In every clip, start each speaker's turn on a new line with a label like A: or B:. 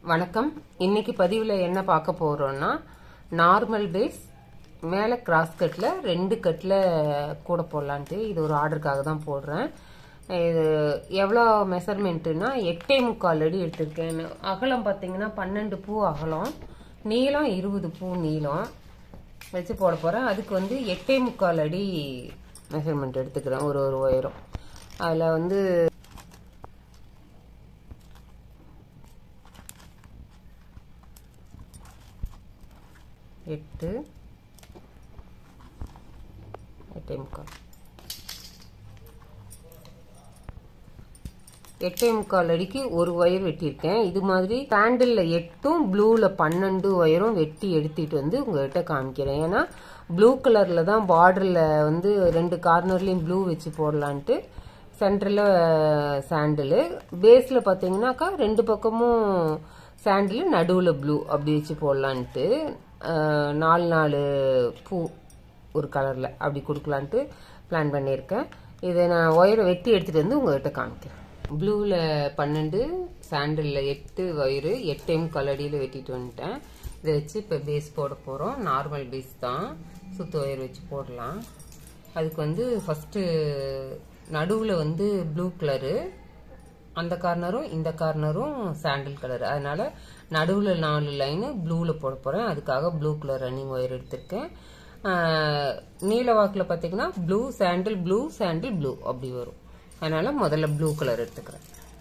A: வணக்கம் இன்னைக்கு பதிவில் என்ன பார்க்க போறோம்னா நார்மல் பேஸ் மேலே கிராஸ் கட்டில் ரெண்டு கட்டில் கூட போடலான்ட்டு இது ஒரு ஆர்டருக்காக தான் போடுறேன் இது எவ்வளோ மெஷர்மெண்ட்டுனா எட்டே முக்கால் அடி எடுத்திருக்கேன் அகலம் பார்த்தீங்கன்னா பன்னெண்டு பூ அகலம் நீளம் இருபது பூ நீளம் வச்சு போட போகிறேன் அதுக்கு வந்து எட்டே முக்கால் அடி மெஷர்மெண்ட் எடுத்துக்கிறேன் ஒரு ஒரு உயரம் அதில் வந்து எட்டு எட்டே முக்கால் எட்டே முக்கால் அடிக்கு ஒரு ஒயர் வெட்டியிருக்கேன் இது மாதிரி சாண்டில்ல எட்டும் ப்ளூவில் பன்னெண்டு ஒயரும் வெட்டி எடுத்துட்டு வந்து உங்ககிட்ட காமிக்கிறேன் ஏன்னா ப்ளூ கலரில் தான் பார்டரில் வந்து ரெண்டு கார்னர்லேயும் ப்ளூ வச்சு போடலான்ட்டு சென்டரில் சாண்டிலு பேஸில் பார்த்தீங்கன்னாக்கா ரெண்டு பக்கமும் சாண்டில் நடுவில் ப்ளூ அப்படி வச்சு போடலான்ட்டு நாலு நாலு பூ ஒரு கலரில் அப்படி கொடுக்கலான்ட்டு பிளான் பண்ணியிருக்கேன் இதை நான் ஒயரை வெட்டி எடுத்துகிட்டு வந்து உங்கள்கிட்ட காமிக்கிறேன் ப்ளூவில் பன்னெண்டு சாண்டிலில் எட்டு ஒயரு எட்டையும் கலடியில் வெட்டிட்டு வந்துட்டேன் இதை வச்சு இப்போ பேஸ் போட போகிறோம் நார்மல் பேஸ் தான் சுத்து ஒயர் வச்சு போடலாம் அதுக்கு வந்து ஃபஸ்ட்டு நடுவில் வந்து ப்ளூ கலரு அந்த கார்னரும் இந்த கார்னரும் சாண்டில் கலர் அதனால நடுவில் நாலு லைனு ப்ளூவில் போட போகிறேன் அதுக்காக ப்ளூ கலர் ரன்னிங் ஒயர் எடுத்திருக்கேன் நீல வாக்கில் பார்த்தீங்கன்னா ப்ளூ சாண்டில் ப்ளூ சாண்டில் ப்ளூ அப்படி வரும் அதனால முதல்ல ப்ளூ கலர் எடுத்துக்கிறேன்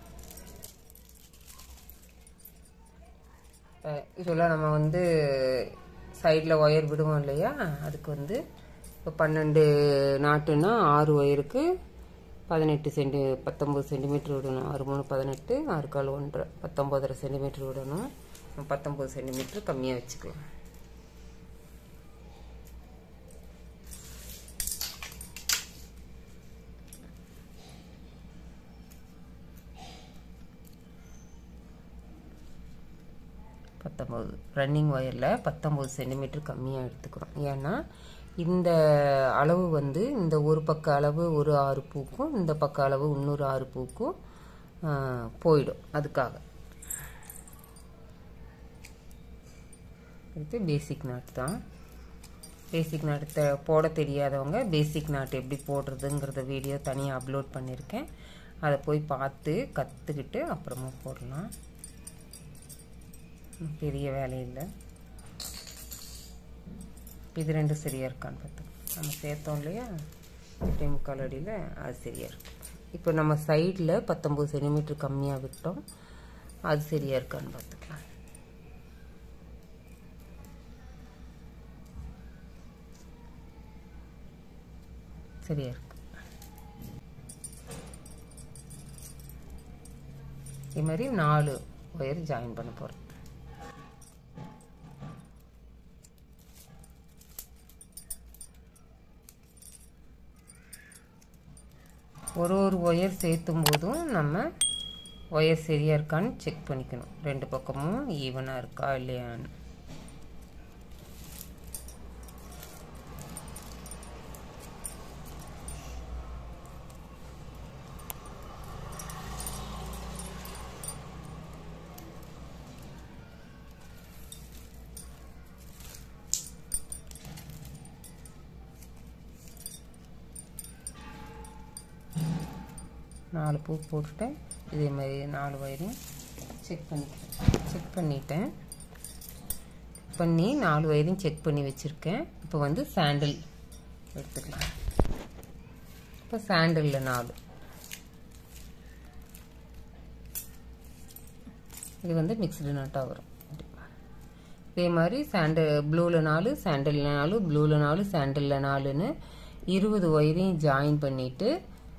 A: யூஸ்வலாக நம்ம வந்து சைடில் ஒயர் விடுவோம் இல்லையா அதுக்கு வந்து இப்போ பன்னெண்டு நாட்டுன்னா ஆறு ஒயருக்கு பதினெட்டு சென்டி பத்தொம்பது சென்டிமீட்டர் விடணும் ஆறு மூணு பதினெட்டு ஆறு கால் ஒன்றரை பத்தொம்பதரை சென்டிமீட்டர் விடணும் பத்தொம்பது சென்டிமீட்டர் கம்மியாக வச்சுக்கலாம் பத்தொம்பது ரன்னிங் ஒயரில் பத்தொம்பது சென்டிமீட்டர் கம்மியாக எடுத்துக்கிறோம் ஏன்னா இந்த அளவு வந்து இந்த ஒரு பக்க அளவு ஒரு ஆறு பூக்கும் இந்த பக்க அளவு இன்னொரு ஆறு பூக்கும் போயிடும் அதுக்காக அடுத்து பேசிக் நாட் தான் பேசிக் நாட்டு போட தெரியாதவங்க பேசிக் நாட் எப்படி போடுறதுங்கிறத வீடியோ தனியாக அப்லோட் பண்ணியிருக்கேன் அதை போய் பார்த்து கற்றுக்கிட்டு அப்புறமா போடலாம் பெரிய வேலையில்லை இது ரெண்டும் சரியாக இருக்கான்னு பார்த்தோம் நம்ம சேர்த்தோம் இல்லையா எட்டே முக்கால் அடியில் அது சரியாக இருக்கு இப்போ நம்ம சைடில் பத்தொம்பது சென்டிமீட்டர் கம்மியாக விட்டோம் அது சரியாக இருக்கான்னு பார்த்துக்கலாம் சரியாக இருக்கு இது மாதிரி நாலு ஒயர் ஜாயின் பண்ண போகிறோம் ஒரு ஒரு ஒயர் சேர்த்தும் போதும் நம்ம ஒயர் சரியாக இருக்கான்னு செக் பண்ணிக்கணும் ரெண்டு பக்கமும் ஈவனாக இருக்கா இல்லையான்னு நாலு பூ போட்டுட்டேன் இதே மாதிரி நாலு வயரையும் செக் பண்ணிக்கிறேன் செக் பண்ணிட்டேன் பண்ணி நாலு வயரையும் செக் பண்ணி வச்சுருக்கேன் இப்போ வந்து சாண்டில் எடுத்துக்கலாம் இப்போ சாண்டிலில் நாலு இது வந்து மிக்சடு நட்டாக வரும் இதே மாதிரி சாண்டு ப்ளூவில் நாலு சாண்டலில் நாலு ப்ளூவில் நாலு சாண்டலில் நாலுன்னு இருபது ஒயரையும் ஜாயின் பண்ணிவிட்டு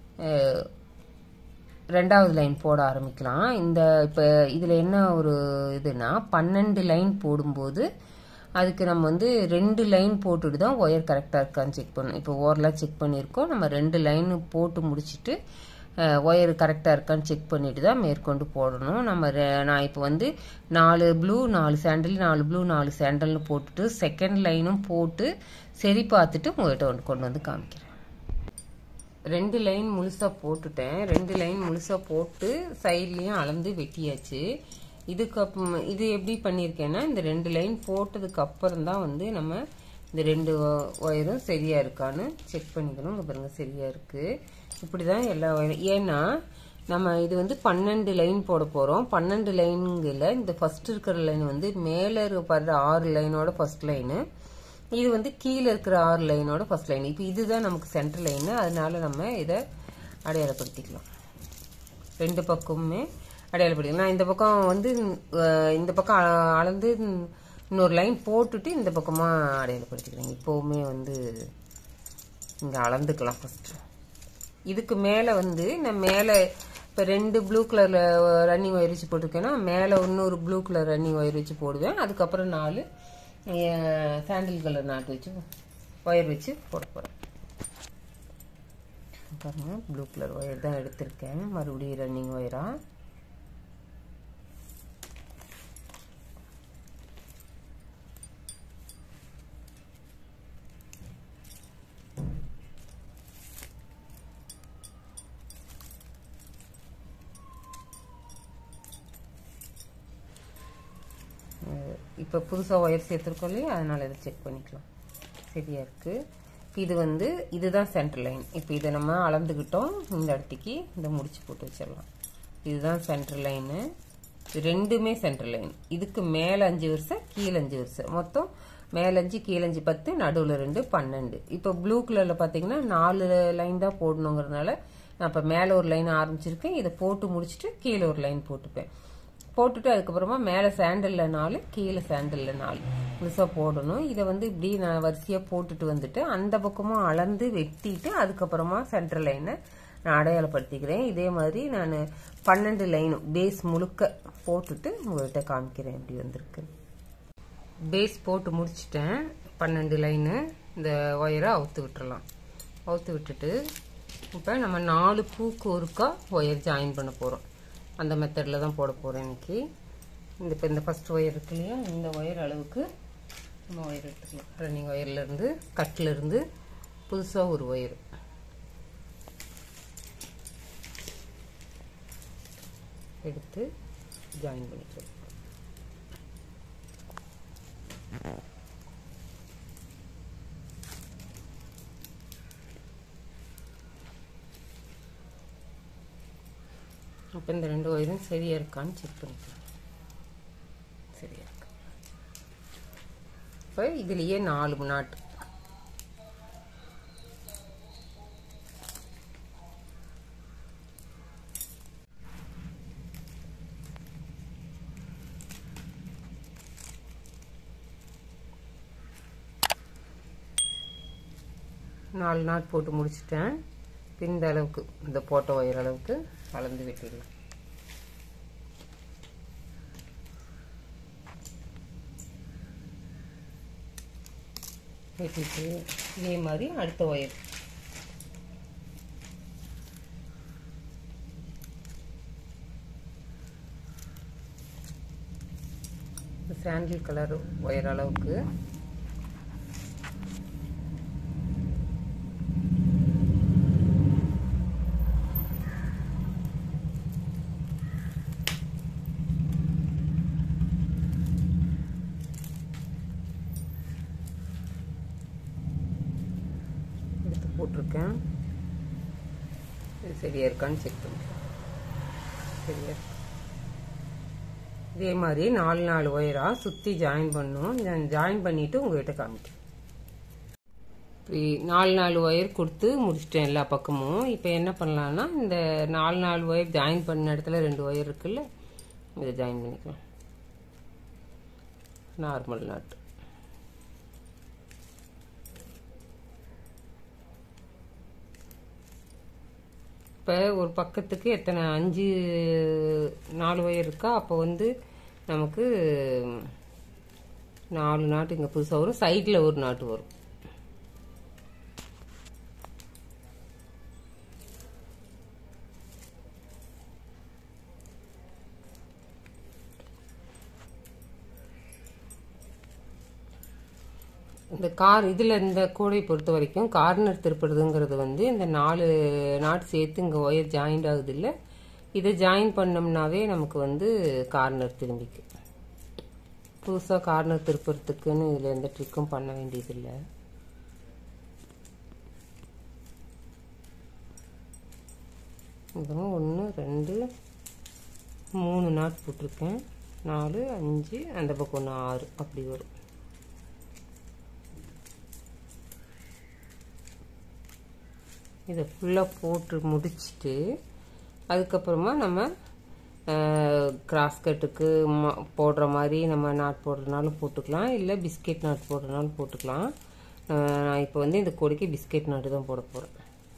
A: ரெண்டாவது லைன் போட ஆரம்பிக்கலாம் இந்த இப்போ இதில் என்ன ஒரு இதுனா பன்னெண்டு லைன் போடும்போது அதுக்கு நம்ம வந்து ரெண்டு லைன் போட்டுட்டு தான் ஒயர் கரெக்டாக இருக்கான்னு செக் பண்ணணும் இப்போ ஓரெலாம் செக் பண்ணியிருக்கோம் நம்ம ரெண்டு லைன் போட்டு முடிச்சுட்டு ஒயர் கரெக்டாக இருக்கான்னு செக் பண்ணிட்டு தான் மேற்கொண்டு போடணும் நம்ம நான் இப்போ வந்து நாலு ப்ளூ நாலு சாண்டல் நாலு ப்ளூ நாலு சாண்டல்னு போட்டுட்டு செகண்ட் லைனும் போட்டு சரி பார்த்துட்டு உங்கள்கிட்ட கொண்டு வந்து காமிக்கிறேன் ரெண்டு லைன் முழுசாக போட்டுட்டேன் ரெண்டு லைன் முழுசாக போட்டு சைட்லேயும் அளந்து வெட்டியாச்சு இதுக்கு அப்புறம் இது எப்படி பண்ணியிருக்கேன்னா இந்த ரெண்டு லைன் போட்டதுக்கு அப்புறம் தான் வந்து நம்ம இந்த ரெண்டு ஒயரும் சரியா இருக்கான்னு செக் பண்ணிக்கணும் இங்க பாருங்க சரியா இருக்கு இப்படிதான் எல்லா ஒயரும் ஏன்னா நம்ம இது வந்து பன்னெண்டு லைன் போட போறோம் பன்னெண்டு லைனுங்கில் இந்த ஃபர்ஸ்ட் இருக்கிற லைன் வந்து மேலே படுற ஆறு லைனோட ஃபர்ஸ்ட் லைனு இது வந்து கீழே இருக்கிற ஆறு லைனோட ஃபர்ஸ்ட் லைன் இப்போ இதுதான் நமக்கு சென்டர் லைனு அதனால நம்ம இதை அடையாளப்படுத்திக்கலாம் ரெண்டு பக்கமுமே அடையாளப்படுத்திக்கலாம் நான் இந்த பக்கம் வந்து அஹ், இந்த பக்கம் அ- அளந்து இன்னொரு லைன் போட்டுட்டு இந்த பக்கமாக அடையாளப்படுத்திக்கிறேன் இப்போவுமே வந்து இங்கே அளந்துக்கலாம் ஃபஸ்ட்டு இதுக்கு மேலே வந்து நான் மேலே இப்போ ரெண்டு ப்ளூ கலரில் ரன்னிங் ஒயர் வச்சு போட்டிருக்கேன்னா மேலே இன்னொரு ப்ளூ கலர் ரன்னிங் ஒயர் வச்சு போடுவேன் அதுக்கப்புறம் நாலு சாண்டில் கலர் நாட்டு வச்சு ஒயர் வச்சு போட போகிறேன் பாருங்க ப்ளூ கலர் ஒயர் தான் எடுத்திருக்கேன் மறுபடியும் ரன்னிங் ஒயரா இப்போ புதுசாக ஒயர் சேர்த்துருக்கோம் இல்லையா அதனால இதை செக் பண்ணிக்கலாம் சரியா இருக்கு இப்ப இது வந்து இதுதான் சென்டர் லைன் இப்போ இதை நம்ம அளந்துக்கிட்டோம் இந்த இடத்துக்கு இந்த முடிச்சு போட்டு வச்சிடலாம் இதுதான் சென்டர் லைனு இது ரெண்டுமே சென்டர் லைன் இதுக்கு மேலே அஞ்சு வருஷம் கீழே அஞ்சு வருஷம் மொத்தம் மேலே அஞ்சு கீழே அஞ்சு பத்து நடுவில் ரெண்டு பன்னெண்டு இப்போ ப்ளூ கலரில் பார்த்தீங்கன்னா நாலு லைன் தான் போடணுங்கிறதுனால நான் இப்போ மேலே ஒரு லைன் ஆரம்பிச்சிருக்கேன் இதை போட்டு முடிச்சுட்டு கீழே ஒரு லைன் போட்டுப்பேன் போட்டுட்டு அதுக்கப்புறமா மேலே சாண்டலில் நாலு கீழே சாண்டலில் நாலு முழுசாக போடணும் இதை வந்து இப்படி நான் வரிசையாக போட்டுட்டு வந்துட்டு அந்த பக்கமும் அளந்து வெட்டிட்டு அதுக்கப்புறமா சென்டர் லைனை நான் அடையாளப்படுத்திக்கிறேன் இதே மாதிரி நான் பன்னெண்டு லைனும் பேஸ் முழுக்க போட்டுட்டு உங்கள்கிட்ட காமிக்கிறேன் எப்படி வந்திருக்கு பேஸ் போட்டு முடிச்சிட்டேன் பன்னெண்டு லைனு இந்த ஒயரை அவுத்து விட்டுறலாம் அவுத்து விட்டுட்டு இப்போ நம்ம நாலு பூக்கு ஒருக்கா ஒயர் ஜாயின் பண்ண போகிறோம் அந்த மெத்தடில் தான் போட போகிறேன் இன்னைக்கு இந்த இப்போ இந்த ஃபஸ்ட் ஒயர் இருக்கு இல்லையா இந்த ஒயர் அளவுக்கு நம்ம ஒயர் எடுத்துக்கலாம் ரன்னிங் ஒயர்லேருந்து கட்டிலேருந்து புதுசாக ஒரு ஒயர் எடுத்து ஜாயின் பண்ணிக்கலாம் அப்போ இந்த ரெண்டு ஒயரும் சரியா இருக்கான்னு செக் பண்ணிக்கலாம் சரியா இருக்கு இப்போ இதுலேயே நாலு நாட்டு நாலு நாட் போட்டு முடிச்சிட்டேன் இப்ப இந்த அளவுக்கு இந்த போட்ட ஒயர் அளவுக்கு கலந்து விட்டுடலாம் வெட்டிட்டு இதே மாதிரி அடுத்த ஒயர் சாண்டில் கலர் ஒயர் அளவுக்கு எடுத்து போட்டிருக்கேன் இது சரியா இருக்கான்னு செக் பண்ணிக்கலாம் சரியா இருக்கு. இதே மாதிரி நாலு நாலு ஒயரா சுற்றி ஜாயின் பண்ணும் ஜாயின் பண்ணிட்டு உங்ககிட்ட காமிக்கிறேன் இப்படி நாலு நாலு ஒயர் கொடுத்து முடிச்சிட்டேன் எல்லா பக்கமும் இப்போ என்ன பண்ணலாம்னா இந்த நாலு நாலு ஒயர் ஜாயின் பண்ண இடத்துல ரெண்டு ஒயர் இருக்குல்ல இதை ஜாயின் பண்ணிக்கலாம் நார்மல் நாட்டு இப்போ ஒரு பக்கத்துக்கு எத்தனை அஞ்சு நாலு ஒயர் இருக்கா அப்போ வந்து நமக்கு நாலு நாட்டு இங்கே புதுசாக வரும் சைடில் ஒரு நாட்டு வரும் இந்த கார் இதில் இந்த கூடை பொறுத்த வரைக்கும் கார்னர் திருப்புறதுங்கிறது வந்து இந்த நாலு நாட் சேர்த்து இங்கே ஒயர் ஜாயிண்ட் ஆகுது இல்லை இதை ஜாயின் பண்ணோம்னாவே நமக்கு வந்து கார்னர் திரும்பிக்கு புதுசாக கார்னர் திருப்புறதுக்குன்னு இதில் எந்த ட்ரிக்கும் பண்ண வேண்டியதில்லை இப்போ ஒன்று ரெண்டு மூணு நாட் போட்டிருக்கேன் நாலு அஞ்சு அந்த பக்கம் ஒன்று ஆறு அப்படி வரும் இதை ஃபுல்லாக போட்டு முடிச்சுட்டு அதுக்கப்புறமா நம்ம கிராஸ் கட்டுக்கு போடுற மாதிரி நம்ம நாட் போடுறதுனாலும் போட்டுக்கலாம் இல்லை பிஸ்கெட் நாட் போடுறதுனாலும் போட்டுக்கலாம் நான் இப்போ வந்து இந்த கொடிக்கு பிஸ்கெட் நாட்டு தான் போட போகிறேன்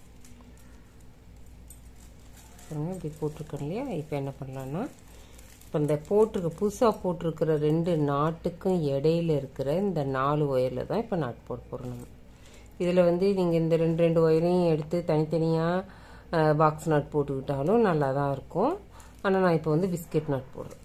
A: இப்படி போட்டிருக்கேன் இல்லையா இப்போ என்ன பண்ணலான்னா இப்போ இந்த போட்டிருக்க புதுசாக போட்டிருக்கிற ரெண்டு நாட்டுக்கும் இடையில இருக்கிற இந்த நாலு ஒயரில் தான் இப்போ நாட் போட போகிறோம் நம்ம இதில் வந்து நீங்கள் இந்த ரெண்டு ரெண்டு ஒயரையும் எடுத்து தனித்தனியாக பாக்ஸ் நாட் போட்டுக்கிட்டாலும் நல்லா தான் இருக்கும் ஆனால் நான் இப்போ வந்து பிஸ்கெட் நாட் போடுறேன்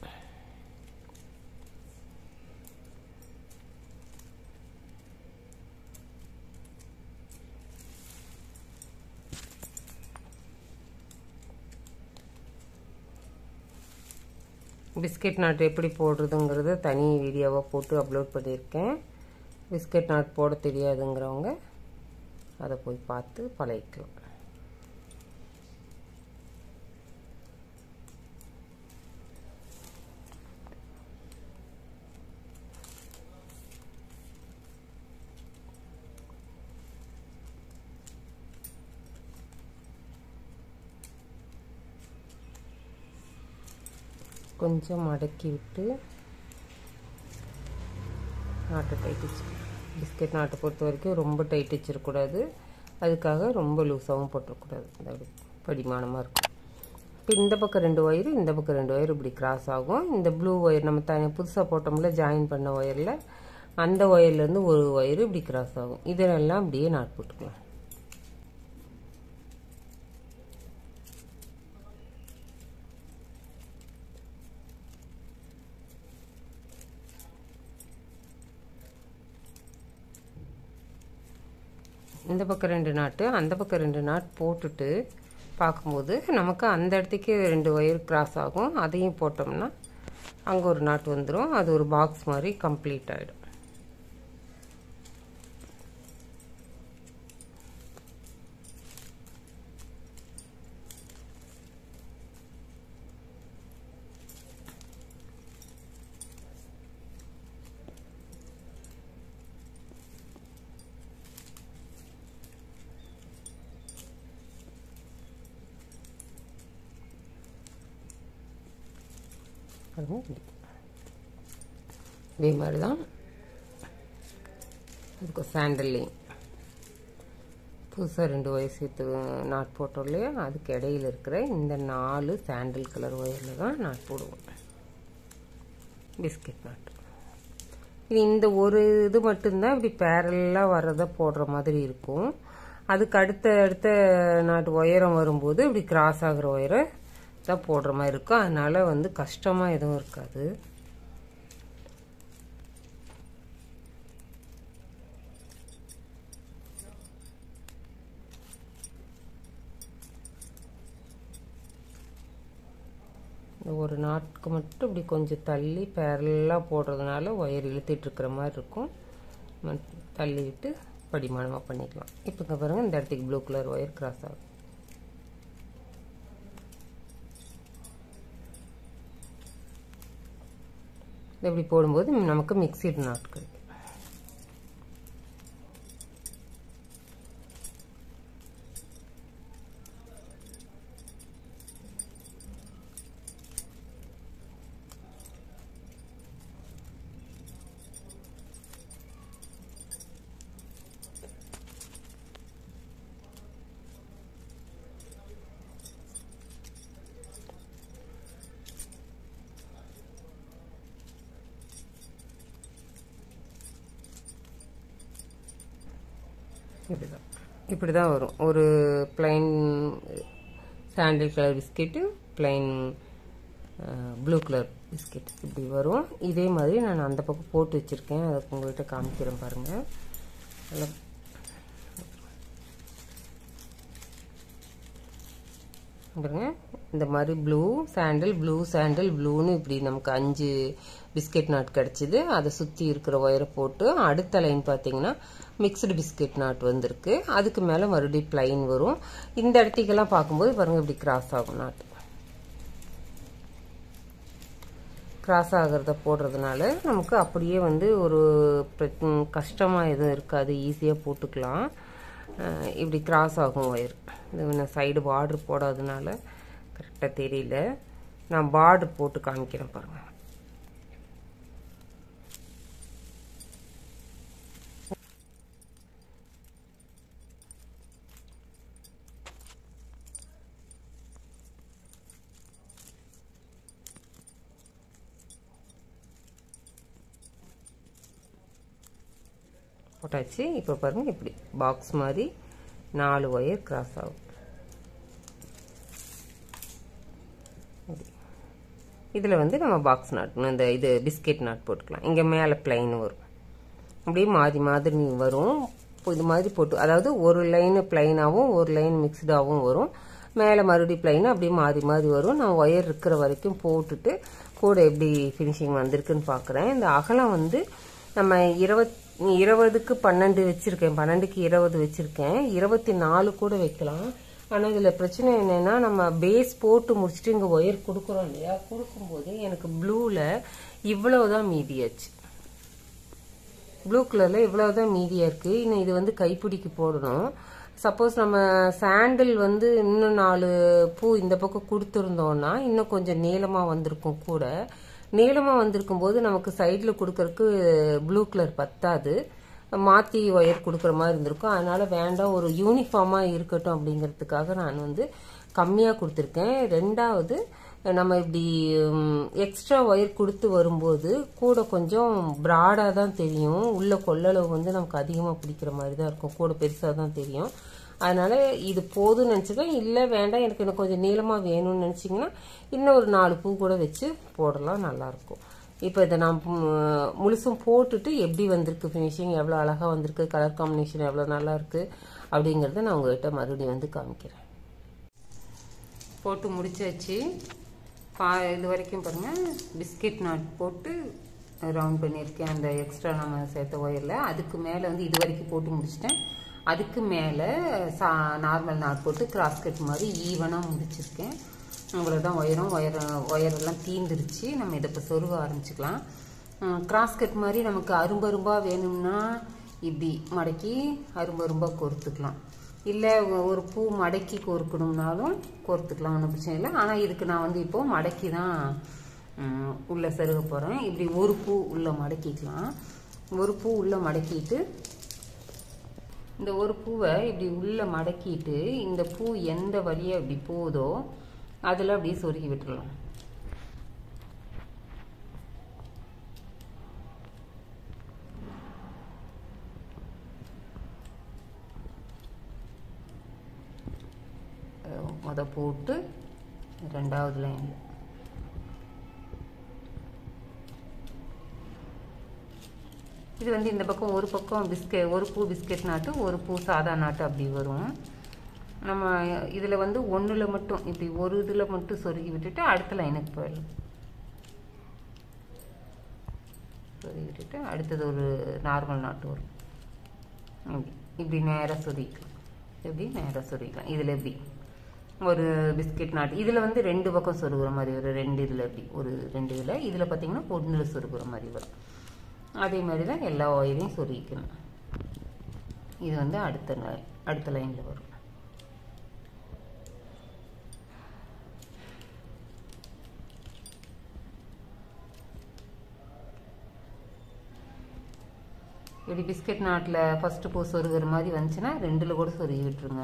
A: பிஸ்கெட் நாட் எப்படி போடுறதுங்கிறத தனி வீடியோவாக போட்டு அப்லோட் பண்ணியிருக்கேன் பிஸ்கெட் நாட் போட தெரியாதுங்கிறவங்க அதை போய் பார்த்து பழகிக்கலாம் கொஞ்சம் மடக்கி விட்டு நாட்டை டைட் வச்சு பிஸ்கெட் நாட்டை பொறுத்த வரைக்கும் ரொம்ப டைட் வச்சிடக்கூடாது அதுக்காக ரொம்ப லூஸாகவும் போட்டுறக்கூடாது அது படிமானமாக இருக்கும் இப்போ இந்த பக்கம் ரெண்டு ஒயரு இந்த பக்கம் ரெண்டு ஒயர் இப்படி கிராஸ் ஆகும் இந்த ப்ளூ ஒயர் நம்ம தனி புதுசாக போட்டோம்ல ஜாயின் பண்ண ஒயரில் அந்த ஒயர்லேருந்து ஒரு ஒயரு இப்படி கிராஸ் ஆகும் இதெல்லாம் அப்படியே நாட் போட்டுக்கலாம் இந்த பக்கம் ரெண்டு நாட்டு அந்த பக்கம் ரெண்டு நாட் போட்டுட்டு பார்க்கும்போது நமக்கு அந்த இடத்துக்கு ரெண்டு ஒயர் கிராஸ் ஆகும் அதையும் போட்டோம்னா அங்கே ஒரு நாட் வந்துடும் அது ஒரு பாக்ஸ் மாதிரி கம்ப்ளீட் ஆகிடும் இதே மாதிரி தான் அதுக்கு சாண்டல்லையும் புதுசாக ரெண்டு ஒயர் சேர்த்து நாட் போட்டோம் இல்லையா அதுக்கு இடையில இருக்கிற இந்த நாலு சாண்டில் கலர் ஒயரில் தான் நாட் போடுவோம் பிஸ்கெட் நாட் இது இந்த ஒரு இது மட்டும்தான் இப்படி பேரலாக வர்றதை போடுற மாதிரி இருக்கும் அதுக்கு அடுத்த அடுத்த நாட்டு உயரம் வரும்போது இப்படி கிராஸ் ஆகிற ஒயரை தான் போடுற மாதிரி இருக்கும் அதனால வந்து கஷ்டமாக எதுவும் இருக்காது இந்த ஒரு நாட்டுக்கு மட்டும் இப்படி கொஞ்சம் தள்ளி பேரலாக போடுறதுனால ஒயர் இழுத்துட்டு இருக்கிற மாதிரி இருக்கும் தள்ளி விட்டு படிமானமாக பண்ணிக்கலாம் இப்போ இங்கே பாருங்கள் இந்த இடத்துக்கு ப்ளூ கலர் ஒயர் கிராஸ் ஆகும் இப்படி போடும்போது நமக்கு மிக்சிடு நாட் கிடைக்கும் இப்படி தான் இப்படி தான் வரும் ஒரு பிளைன் சாண்டில் colour biscuit plain blue colour biscuit இப்படி வரும் இதே மாதிரி நான் அந்த பக்கம் போட்டு வச்சுருக்கேன் அதை உங்கள்கிட்ட காமிக்கிறேன் பாருங்கள் அதில் பாருங்க இந்த மாதிரி ப்ளூ சாண்டில் ப்ளூ சாண்டில் ப்ளூன்னு இப்படி நமக்கு அஞ்சு பிஸ்கெட் நாட் கிடச்சிது அதை சுற்றி இருக்கிற ஒயரை போட்டு அடுத்த லைன் பார்த்தீங்கன்னா மிக்சடு பிஸ்கெட் நாட் வந்திருக்கு அதுக்கு மேலே மறுபடியும் பிளைன் வரும் இந்த இடத்துக்கெல்லாம் பார்க்கும்போது பாருங்க இப்படி கிராஸ் ஆகும் நாட் கிராஸ் ஆகிறத போடுறதுனால நமக்கு அப்படியே வந்து ஒரு கஷ்டமாக எதுவும் இருக்காது ஈஸியாக போட்டுக்கலாம் இப்படி கிராஸ் ஆகும் ஒயர் இந்த சைடு பார்டர் போடாதனால கரெக்டாக தெரியல நான் பார்டர் போட்டு காமிக்கிறேன் பாருங்கள் போட்டாச்சு இப்போ பாருங்கள் இப்படி பாக்ஸ் மாதிரி நாலு ஒயர் கிராஸ் ஆகும் இதில் வந்து நம்ம பாக்ஸ் நாட் இந்த இது பிஸ்கெட் நாட் போட்டுக்கலாம் இங்கே மேலே பிளைன் வரும் அப்படியே மாறி மாதிரி வரும் இது மாதிரி போட்டு அதாவது ஒரு லைன் பிளைனாகவும் ஒரு லைன் மிக்ஸ்டாகவும் வரும் மேலே மறுபடியும் பிளைன் அப்படியே மாறி மாறி வரும் நான் ஒயர் இருக்கிற வரைக்கும் போட்டுட்டு கூட எப்படி ஃபினிஷிங் வந்திருக்குன்னு பார்க்குறேன் இந்த அகலம் வந்து நம்ம இருபத் இருபதுக்கு பன்னெண்டு வச்சுருக்கேன் பன்னெண்டுக்கு இருபது வச்சுருக்கேன் இருபத்தி நாலு கூட வைக்கலாம் ஆனால் இதில் பிரச்சனை என்னென்னா நம்ம பேஸ் போட்டு முடிச்சுட்டு இங்கே ஒயர் கொடுக்குறோம் இல்லையா கொடுக்கும்போது எனக்கு ப்ளூவில் இவ்வளவுதான் மீதியாச்சு ப்ளூ கலரில் இவ்வளவுதான் மீதியாக இருக்குது இன்னும் இது வந்து கைப்பிடிக்கு போடணும் சப்போஸ் நம்ம சாண்டில் வந்து இன்னும் நாலு பூ இந்த பக்கம் கொடுத்துருந்தோம்னா இன்னும் கொஞ்சம் நீளமாக வந்திருக்கும் கூட நீளமாக வந்திருக்கும் போது நமக்கு சைடில் கொடுக்கறக்கு ப்ளூ கலர் பத்தாது மாற்றி ஒயர் கொடுக்குற மாதிரி இருந்திருக்கும் அதனால் வேண்டாம் ஒரு யூனிஃபார்மாக இருக்கட்டும் அப்படிங்கிறதுக்காக நான் வந்து கம்மியாக கொடுத்துருக்கேன் ரெண்டாவது நம்ம இப்படி எக்ஸ்ட்ரா ஒயர் கொடுத்து வரும்போது கூட கொஞ்சம் ப்ராடாக தான் தெரியும் உள்ள கொள்ளளவு வந்து நமக்கு அதிகமாக பிடிக்கிற மாதிரி தான் இருக்கும் கூட பெருசாக தான் தெரியும் அதனால் இது போதும்னு நினச்சிக்கலாம் இல்லை வேண்டாம் எனக்கு இன்னும் கொஞ்சம் நீளமாக வேணும்னு நினச்சிங்கன்னா இன்னும் ஒரு நாலு பூ கூட வச்சு போடலாம் நல்லாயிருக்கும் இப்போ இதை நான் முழுசும் போட்டுட்டு எப்படி வந்திருக்கு ஃபினிஷிங் எவ்வளோ அழகாக வந்திருக்கு கலர் காம்பினேஷன் எவ்வளோ நல்லா இருக்குது அப்படிங்கிறத நான் உங்கள்கிட்ட மறுபடியும் வந்து காமிக்கிறேன் போட்டு முடிச்சாச்சு பா இது வரைக்கும் பாருங்கள் பிஸ்கெட் நாட் போட்டு ரவுண்ட் பண்ணியிருக்கேன் அந்த எக்ஸ்ட்ரா நம்ம சேர்த்த ஒயரில் அதுக்கு மேலே வந்து இது வரைக்கும் போட்டு முடிச்சிட்டேன் அதுக்கு மேலே சா நார்மல் நாட் போட்டு கிராஸ் கட் மாதிரி ஈவனாக முடிச்சிருக்கேன் இவ்வளோதான் ஒயரும் ஒயர் ஒயரெல்லாம் தீந்துருச்சு நம்ம இதை இப்போ சொருக ஆரம்பிச்சுக்கலாம் கிராஸ் கட் மாதிரி நமக்கு அரும்பரும்பாக வேணும்னா இப்படி மடக்கி அரும்பரும்பாக கோர்த்துக்கலாம் இல்லை ஒரு பூ மடக்கி கோர்க்கணும்னாலும் கோர்த்துக்கலாம் ஒன்றும் பிரச்சனை இல்லை ஆனால் இதுக்கு நான் வந்து இப்போது மடக்கி தான் உள்ளே செருக போகிறேன் இப்படி ஒரு பூ உள்ளே மடக்கிக்கலாம் ஒரு பூ உள்ளே மடக்கிட்டு இந்த ஒரு பூவை இப்படி உள்ளே மடக்கிட்டு இந்த பூ எந்த வழியாக இப்படி போகுதோ அதில் அப்படியே சொருகி விட்டுடலாம் முத போட்டு ரெண்டாவது லைனில் இது வந்து இந்த பக்கம் ஒரு பக்கம் பிஸ்கெட் ஒரு பூ பிஸ்கெட் நாட்டு ஒரு பூ சாதா நாட்டு அப்படி வரும் நம்ம இதில் வந்து ஒன்றில் மட்டும் இப்படி ஒரு இதில் மட்டும் சொருகி விட்டுட்டு அடுத்த லைனுக்கு போயிடலாம் சொருகி விட்டுட்டு அடுத்தது ஒரு நார்மல் நாட்டு வரும் இப்படி இப்படி நேராக சொருகிக்கலாம் எப்படி நேராக சொருகிக்கலாம் இதில் எப்படி ஒரு பிஸ்கெட் நாட்டு இதில் வந்து ரெண்டு பக்கம் சொருகிற மாதிரி வரும் ரெண்டு இதில் எப்படி ஒரு ரெண்டு இதில் இதில் பார்த்தீங்கன்னா ஒன்றில் சொருகிற மாதிரி வரும் அதே மாதிரி தான் எல்லா ஒயரையும் சொருகிக்கணும் இது வந்து அடுத்த அடுத்த லைனில் வரும் இப்படி பிஸ்கட் நாட்டில் ஃபஸ்ட்டு பூ சொருகிற மாதிரி வந்துச்சுன்னா ரெண்டில் கூட சொருகி விட்டுருங்க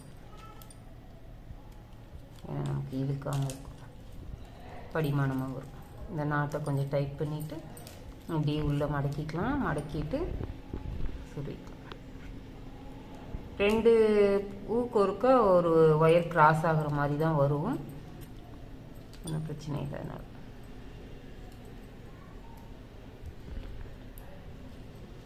A: ஏன்னா நமக்கு இழுக்காமல் இருக்கும் படிமானமாக வரும் இந்த நாட்டை கொஞ்சம் டைட் பண்ணிவிட்டு அப்படியே உள்ளே மடக்கிக்கலாம் மடக்கிட்டு சுருக்கலாம் ரெண்டு பூக்கு ஒருக்க ஒரு ஒயர் கிராஸ் ஆகிற மாதிரி தான் வரும் ஒன்றும் பிரச்சனை இல்லை அதனால்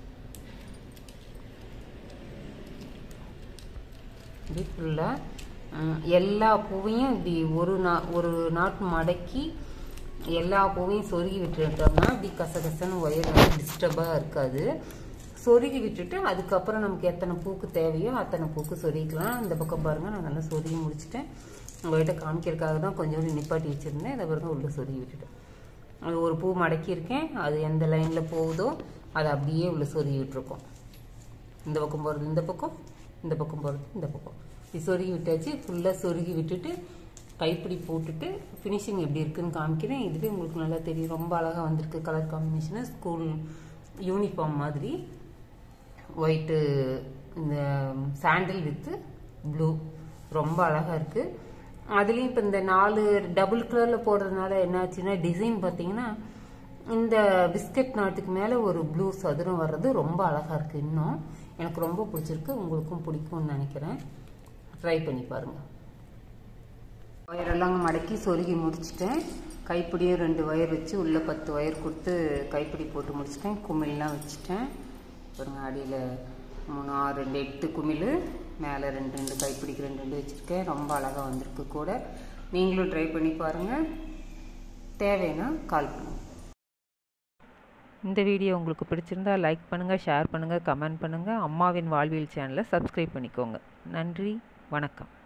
A: இப்படி ஃபுல்லாக ம், எல்லா பூவையும் இப்படி ஒரு நா ஒரு நாட்டு மடக்கி எல்லா பூவையும் சொருகி விட்டுட்டோம்னா இப்படி கசகசன்னு ஒயர் வந்து டிஸ்டர்பாக இருக்காது சொருகி விட்டுட்டு அதுக்கப்புறம் நமக்கு எத்தனை பூக்கு தேவையோ அத்தனை பூக்கு சொருகிக்கலாம் இந்த பக்கம் பாருங்க நான் நல்லா சொருகி முடிச்சிட்டேன் உங்கள்கிட்ட காமிக்கிறதுக்காக தான் கொஞ்சோண்டு நிப்பாட்டி வச்சுருந்தேன் இதை பாருங்க உள்ளே சொருகி விட்டுட்டேன் அது ஒரு பூ மடக்கியிருக்கேன் அது எந்த லைனில் போகுதோ அதை அப்படியே உள்ள சொருகி விட்டுருக்கோம் இந்த பக்கம் போகிறது இந்த பக்கம் இந்த பக்கம் போகிறது இந்த பக்கம் இது சொருகி விட்டாச்சு ஃபுல்லாக சொருகி விட்டுட்டு கைப்பிடி போட்டுட்டு ஃபினிஷிங் எப்படி இருக்குன்னு காமிக்கிறேன் இதுவே உங்களுக்கு நல்லா தெரியும் ரொம்ப அழகாக வந்திருக்கு கலர் காம்பினேஷனு ஸ்கூல் யூனிஃபார்ம் மாதிரி ஒயிட்டு இந்த சாண்டில் வித்து ப்ளூ ரொம்ப அழகாக இருக்குது அதுலேயும் இப்போ இந்த நாலு டபுள் கலரில் போடுறதுனால என்னாச்சுன்னா டிசைன் பார்த்தீங்கன்னா இந்த பிஸ்கட் நாட்டுக்கு மேலே ஒரு ப்ளூ சதுரம் வர்றது ரொம்ப அழகாக இருக்குது இன்னும் எனக்கு ரொம்ப பிடிச்சிருக்கு உங்களுக்கும் பிடிக்கும்னு நினைக்கிறேன் ட்ரை பண்ணி பாருங்கள் ஒயரெல்லாம் மடக்கி சொருகி முடிச்சிட்டேன் கைப்பிடியும் ரெண்டு ஒயர் வச்சு உள்ளே பத்து ஒயர் கொடுத்து கைப்பிடி போட்டு முடிச்சிட்டேன் குமிழ்லாம் வச்சுட்டேன் பாருங்க அடியில் மூணு ஆறு ரெண்டு எட்டு குமிழ் மேலே ரெண்டு ரெண்டு கைப்பிடிக்கு ரெண்டு ரெண்டு வச்சுருக்கேன் ரொம்ப அழகாக வந்திருக்கு கூட நீங்களும் ட்ரை பண்ணி பாருங்கள் தேவைன்னா கால் பண்ணுங்கள்
B: இந்த வீடியோ உங்களுக்கு பிடிச்சிருந்தா லைக் பண்ணுங்கள் ஷேர் பண்ணுங்கள் கமெண்ட் பண்ணுங்கள் அம்மாவின் வாழ்வியல் சேனலை சப்ஸ்கிரைப் பண்ணிக்கோங்க நன்றி வணக்கம்